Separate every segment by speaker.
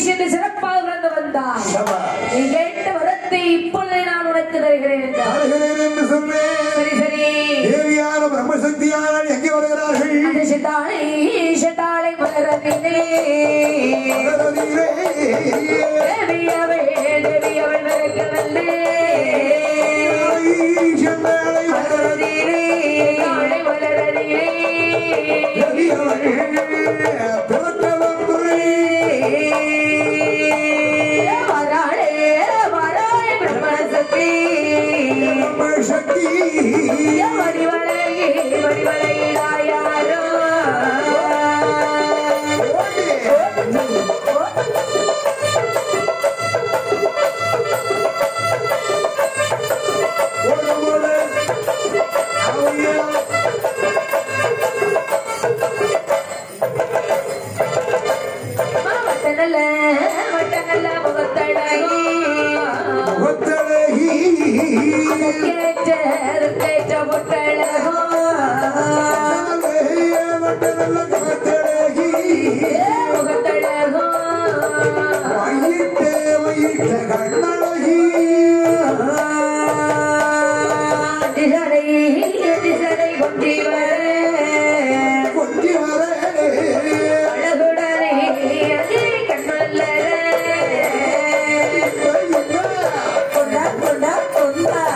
Speaker 1: என்று சிறப்பாக பிறந்து வந்தார்
Speaker 2: சபாஷ்.
Speaker 1: நீ கேட்ட வரத்தை இப்பொழுது நான் உனக்கு தருகிறேன் என்றார்
Speaker 2: வருகிறேன் என்று சொன்னேன்
Speaker 1: சரி சரி
Speaker 2: தேவியான பிரம்மசக்தியான எங்கே வருகிறார்கள்
Speaker 1: அது சித்தாளை சித்தாளை மலரதிலே
Speaker 2: மகரதியிலே.
Speaker 1: தேவியவள் தேவியவள் மறக்கவல்லே
Speaker 2: செந்தாழை மகரதியிலே.
Speaker 1: தாளை மலரதிலே
Speaker 2: தேவியவள் பிறக்கவன்றே.
Speaker 1: வராளே வராளே பிரம்மசக்தி
Speaker 2: பிரம்மசக்தி.
Speaker 1: வடிவழகி வடிவழகிடாயாரோ
Speaker 2: ஒரு முறை அவையா
Speaker 1: வட்டநல்ல வட்டநல்ல முகத்தழகி
Speaker 2: முகத்தழகி.
Speaker 1: கேட்ட கேட்ட பொட்டழகோ
Speaker 2: அவையே வட்டநல்ல முகத்தழகி.
Speaker 1: முகத்தழகோ
Speaker 2: வயிற்றே வயிற்ற கண்ணழகி.
Speaker 1: திசடை திசடை கொண்டி வர
Speaker 2: கொஞ்சி வரே.
Speaker 1: அழகுடனே அதி கண்மல்லர கொண்டா கொண்டா கொண்டா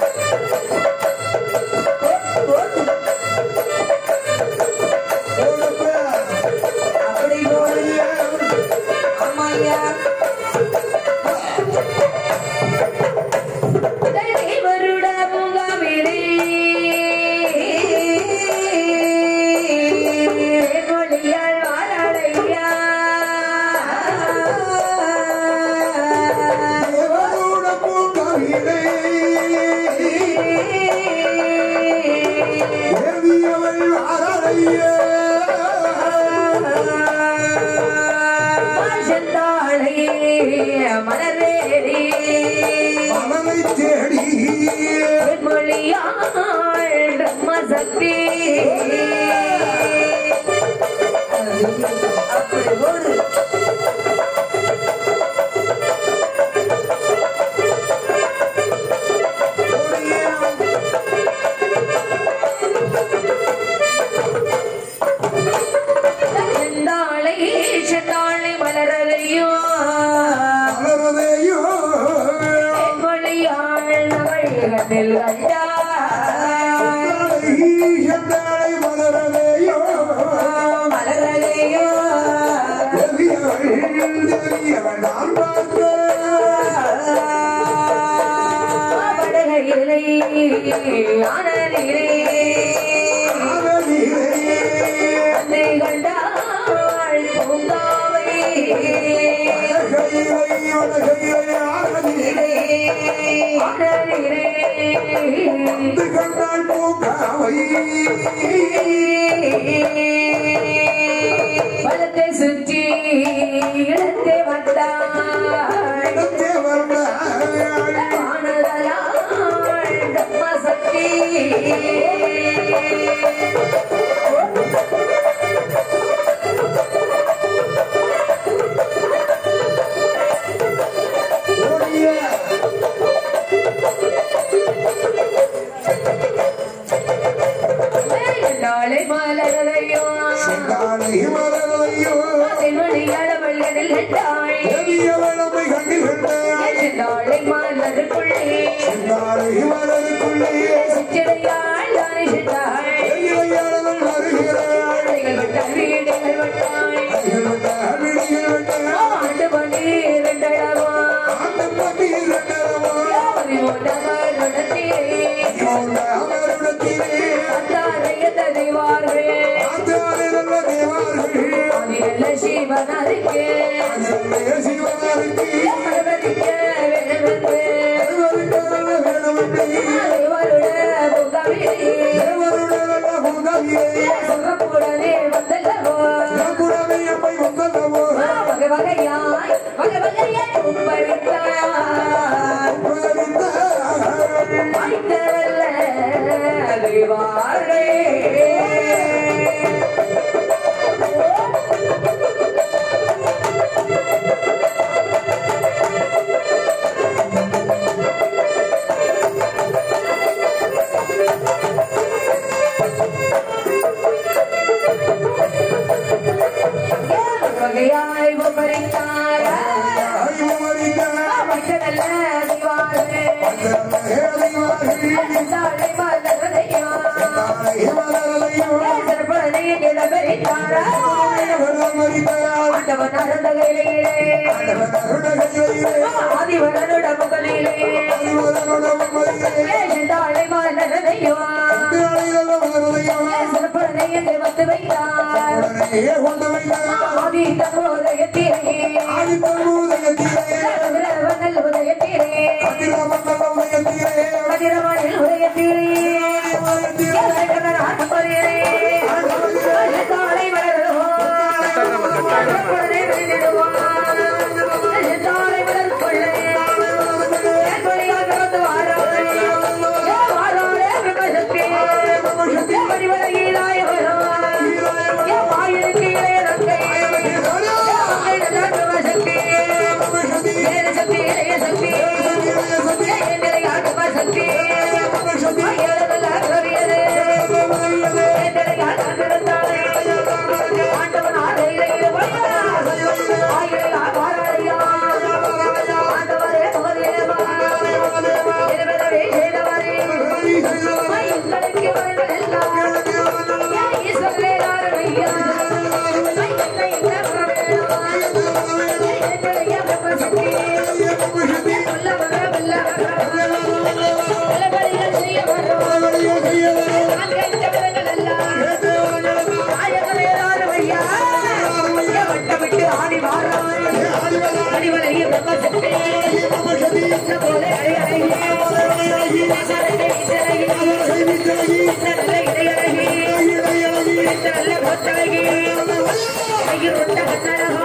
Speaker 1: அப்படி போடு அம்மையா வருட முகாமிலே மொழியால் வாழலையா
Speaker 2: தேவரோட பூங்காவிலே. தேவியவள் வாராளையே.
Speaker 1: செந்தாளை மலரேடி
Speaker 2: மலரை தேடி
Speaker 1: மொழியாள் பிரம்மசக்தி அப்படி ஒரு செந்தாளை செந்தாளை மலரதையோ
Speaker 2: மலரதையோ
Speaker 1: மொழியாள் அவள் கண்ணில் கண்டாள்
Speaker 2: செந்தாழை மலரதையோ
Speaker 1: மலரதையோ
Speaker 2: தேவியவள் தேவியவள் நான்
Speaker 1: படகையிலே ஆனதிலே அன்னை கண்டாள் பூங்காவை ஆனதிலே
Speaker 2: கண்டாள் பூங்காவை
Speaker 1: பலத்தை சுற்றி இடத்தை வந்தாள்
Speaker 2: தேவர்கள்
Speaker 1: வானதலாள் தம்மசக்தி நாளை மலரையோ
Speaker 2: செங்காலை மலரையோ
Speaker 1: தென்மொழியாள வள்ளலில் நட்டாள்
Speaker 2: தேவியவளமை கண்ணில் கண்டாள்
Speaker 1: நாளை மலருக்குள்ளே
Speaker 2: செங்காலை மலருக்குள்ளே
Speaker 1: சிச்சடையாள் தானே சென்றாள்
Speaker 2: தேவியவளவள் வருகிறாள்
Speaker 1: அடிகள் விட்டாள் வீடுகள் விட்டாள்
Speaker 2: அடிகள் விட்டாள், விடிகள் விட்டாள்.
Speaker 1: ஆண்டு பன்னிரண்டளவா
Speaker 2: ஆட்டம் பண்ணி இரண்டரவா.
Speaker 1: பதிமூன்றவர் நடத்தியே
Speaker 2: இவங்க அவருடத்திலே
Speaker 1: அந்தாரைய தறிவார்கள்
Speaker 2: ஆத்தாரே நல்ல தேவார்கள்.
Speaker 1: அதிரல்ல சிவனருக்கு
Speaker 2: அதிலே சிவனாருக்கு
Speaker 1: பரவதிக்க வேணுமென்று
Speaker 2: தேவருக்கு நல்ல வேணுமென்று
Speaker 1: தேவருட முகமே
Speaker 2: தேவருடைய நல்ல பூங்காவியே
Speaker 1: சுகப்புடனே வந்தல்லவோ
Speaker 2: நம்முடனே எம்மை வந்தல்லவோ
Speaker 1: வகை வகையாய் வகை வகையாய் உப்பரித்தார்
Speaker 2: உபகரித்தாள்.
Speaker 1: வாய்த்தரல்ல அறிவாரே தாய் பறித்தாரா மக்களல்ல அறிவாரே தாழை மலரையா சிறப்பனையை நிலவரித்தாரா ஆண்டவன் அருந்தகையிலே ஆதிவரனுட முகலிலே தாழை மலரையா சிறப்பனையை வந்து வைத்தார் ஆதி தமோதயத்திலே கதிரவனல் உதயத்திலே கதிரவனில் உதயத்திலே கதிரவனான் மறியலே தாழை மலரோ சிறப்பனை வெளியிடுவான் தாழை மலர் கொள்ளே கொள்ளையாக வந்து வாராளே வாராளே விமசத்தே வடிவழகிலாய வருவான் வாயிலுக்கு இளையரங்கை சக்தி வேறு சக்தி இளைய சக்தி நிலையாட்டு சக்தி ஐயரதல்ல கவியது நிலையாட்டு இருந்தாலே ஆண்டவன் ஆடையிலே ஆயிரலா வாராளையா ஆண்டவரே மகதேவா இருவரவே செய்தவரே மையங்களுக்கு வரங்கள் எல்லாம் ஈஸ்வரே ஆரணையா மையத்தை என்னைய பிரபசக்தி வல்ல வர வல்ல வல்லபடிகள் செய்ய வரும் நான் கேட்டவர்கள் எல்லாம் நாயகரே ஆரணையா வட்டமிட்டு ஆடி வாராய் அடிவலைய பிரபசக்தி போல அழகி சரகை சரகி நல்ல இடையழகி நல்ல கொத்தழகி ஐயருண்ட கண்ணழகா